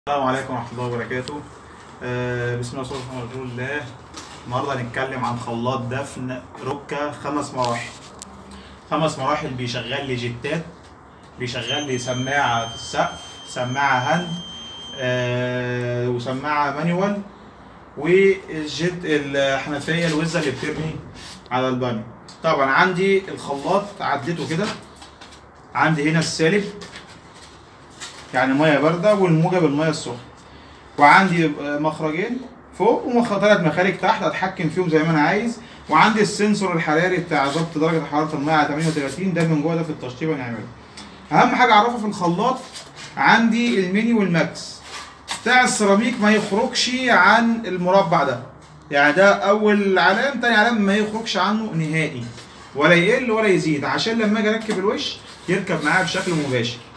السلام عليكم ورحمة الله وبركاته آه، بسم الله والصلاة والسلام على رسول الله النهاردة هنتكلم عن خلاط دفن ركة خمس مراحل خمس مراحل بيشغل لي جتات بيشغل لي سماعة في السقف سماعة هاند آه، وسماعة مانيوال والجت الحنفية الوزة اللي بترمي على البانيو طبعا عندي الخلاط عديته كده عندي هنا السالب يعني ميه بارده والموجب الميه السخنه وعندي مخرجين فوق ومخرج ثلاث مخارج تحت اتحكم فيهم زي ما انا عايز وعندي السنسور الحراري بتاع ضبط درجه حراره الميه على 38 ده من جوه ده في التشطيب هنعمله اهم حاجه اعرفها في الخلاط عندي الميني والماكس بتاع السيراميك ما يخرجش عن المربع ده يعني ده اول علام تاني علام ما يخرجش عنه نهائي ولا يقل ولا يزيد عشان لما اجي اركب الوش يركب معايا بشكل مباشر